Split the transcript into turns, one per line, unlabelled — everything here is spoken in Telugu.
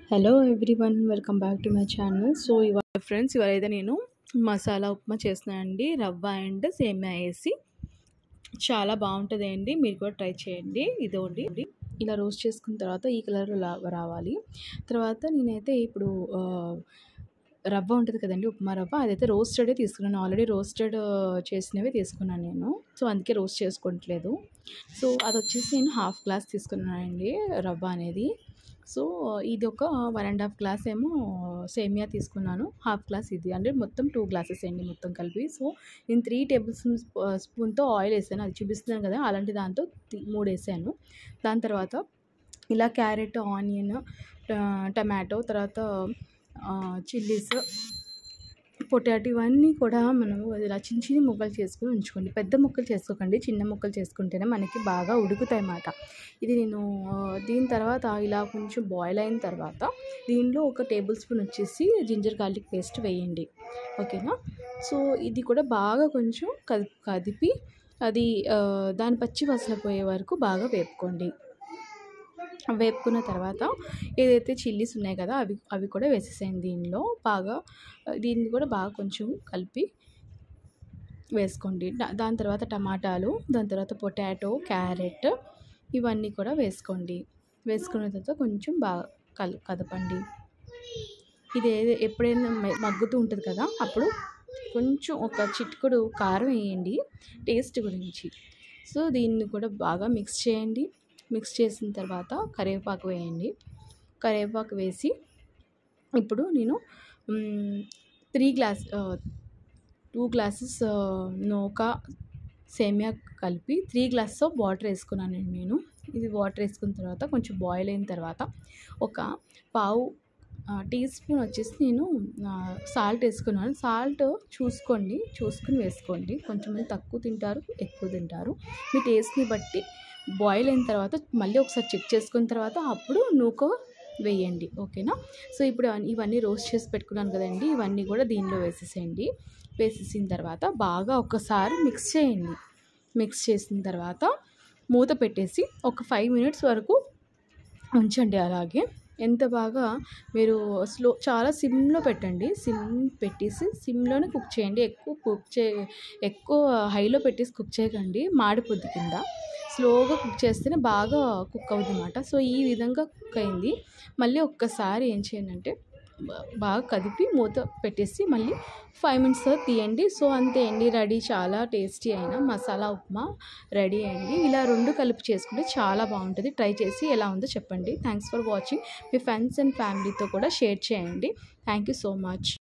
hello everyone welcome back to my channel so ఇవాళ ఫ్రెండ్స్ ఇవాళ అయితే నేను మసాలా ఉప్మా చేస్తున్నానండి రవ్వ అండ్ సేమియా వేసి చాలా బాగుంటుంది అండి మీరు కూడా ట్రై చేయండి ఇదోండి ఇలా రోస్ట్ చేసుకున్న తర్వాత ఈ కలర్ రావాలి తర్వాత నేనైతే ఇప్పుడు ఆ, రవ్వ ఉంటుంది కదండి ఉప్మా రవ్వ అదైతే రోస్టెడే తీసుకున్నాను ఆల్రెడీ రోస్టెడ్ చేసినవి తీసుకున్నాను నేను సో అందుకే రోస్ట్ చేసుకోవట్లేదు సో అది వచ్చేసి నేను హాఫ్ గ్లాస్ తీసుకున్నానండి రవ్వ అనేది సో ఇది ఒక వన్ అండ్ హాఫ్ గ్లాస్ ఏమో సేమియా తీసుకున్నాను హాఫ్ గ్లాస్ ఇది అంటే మొత్తం టూ గ్లాసెస్ అండి మొత్తం కలిపి సో నేను త్రీ టేబుల్ స్పూన్ స్పూన్తో ఆయిల్ వేసాను అది చూపిస్తున్నాను కదా అలాంటి దాంతో తి- మూడు వేసాను దాని తర్వాత ఇలా క్యారెట్ ఆనియన్ టమాటో తర్వాత చిల్లీస్ పొటాటో ఇవన్నీ కూడా మనము ఇలా చిన్న చిన్న ముక్కలు చేసుకుని ఉంచుకోండి పెద్ద ముక్కలు చేసుకోకండి చిన్న ముక్కలు చేసుకుంటేనే మనకి బాగా ఉడుకుతాయి అన్నమాట ఇది నేను ఆ, దీని తర్వాత ఇలా కొంచెం బాయిల్ అయిన తర్వాత దీనిలో ఒక టేబుల్ స్పూన్ వచ్చేసి జింజర్ గార్లిక్ పేస్ట్ వేయండి ఓకేనా సో ఇది కూడా బాగా కొంచెం కది కదిపి అది ఆ, దాని పచ్చి వాసన పోయే వరకు బాగా వేపుకోండి వేపుకున్న తర్వాత ఏదైతే చిల్లీస్ ఉన్నాయి కదా అవి అవి కూడా వేసేసేయండి దీనిలో బాగా దీన్ని కూడా బాగా కొంచెం కలిపి వేసుకోండి దా- దాని తర్వాత టమాటాలు దాని తర్వాత పొటాటో క్యారెట్ ఇవన్నీ కూడా వేసుకోండి వేసుకున్న తర్వాత కొంచెం బాగా కల్ కదపండి ఇది ఏది- ఎప్పుడైనా మ- మగ్గుతూ ఉంటుంది కదా అప్పుడు కొంచెం ఒక చిటికెడు కారం వేయండి టేస్ట్ గురించి సో దీన్ని కూడా బాగా మిక్స్ చేయండి మిక్స్ చేసిన తర్వాత కరివేపాకు వేయండి కరివేపాకు వేసి ఇప్పుడు నేను త్రీ గ్లాస్ టూ గ్లాసెస్ నూక సేమియా కలిపి త్రీ గ్లాసెస్ ఆఫ్ వాటర్ వేసుకున్నానండి నేను ఇది వాటర్ వేసుకున్న తర్వాత కొంచెం బాయిల్ అయిన తర్వాత ఒక పావు టీ స్పూన్ వచ్చేసి నేను సాల్ట్ వేసుకున్నాను సాల్ట్ చూసుకోండి చూసుకుని వేసుకోండి కొంచెం మంది తక్కువ తింటారు ఎక్కువ తింటారు మీ టేస్ట్ని బట్టి బాయిల్ అయిన తర్వాత మళ్ళీ ఒకసారి చెక్ చేసుకున్న తర్వాత అప్పుడు నూక వేయండి ఓకేనా సో ఇప్పుడు ఇవన్నీ- ఇవన్నీ రోస్ట్ చేసి పెట్టుకున్నాను కదండి ఇవన్నీ కూడా దీనిలో వేసేసేయండి వేసేసిన తర్వాత బాగా ఒకసారి మిక్స్ చేయండి మిక్స్ చేసిన తర్వాత మూత పెట్టేసి ఒక ఫైవ్ మినిట్స్ వరకు ఉంచండి అలాగే ఎంత బాగా మీరు స్లో చాలా సిమ్లో పెట్టండి సిమ్ పెట్టేసి సిమ్లోనే కుక్ చేయండి ఎక్కువ కుక్ చే ఎక్కువ హైలో పెట్టేసి కుక్ చేయకండి మాడిపోద్ది కింద స్లోగా కుక్ చేస్తేనే బాగా కుక్ అవుతుంది అనమాట సో ఈ విధంగా కుక్ అయింది మళ్ళీ ఒక్కసారి ఏం చేయండి అంటే బా- బాగా కదిపి మూత పెట్టేసి మళ్ళీ ఫైవ్ మినిట్స్ తర్వాత తీయండి సో అంతే అండి రెడీ చాలా టేస్టీ అయిన మసాలా ఉప్మా రెడీ అయింది ఇలా రెండు కలిపి చేసుకుంటే చాలా బాగుంటుంది ట్రై చేసి ఎలా ఉందో చెప్పండి థ్యాంక్స్ ఫర్ వాచింగ్ మీ ఫ్రెండ్స్ అండ్ ఫ్యామిలీతో కూడా షేర్ చేయండి థ్యాంక్ యూ సో మచ్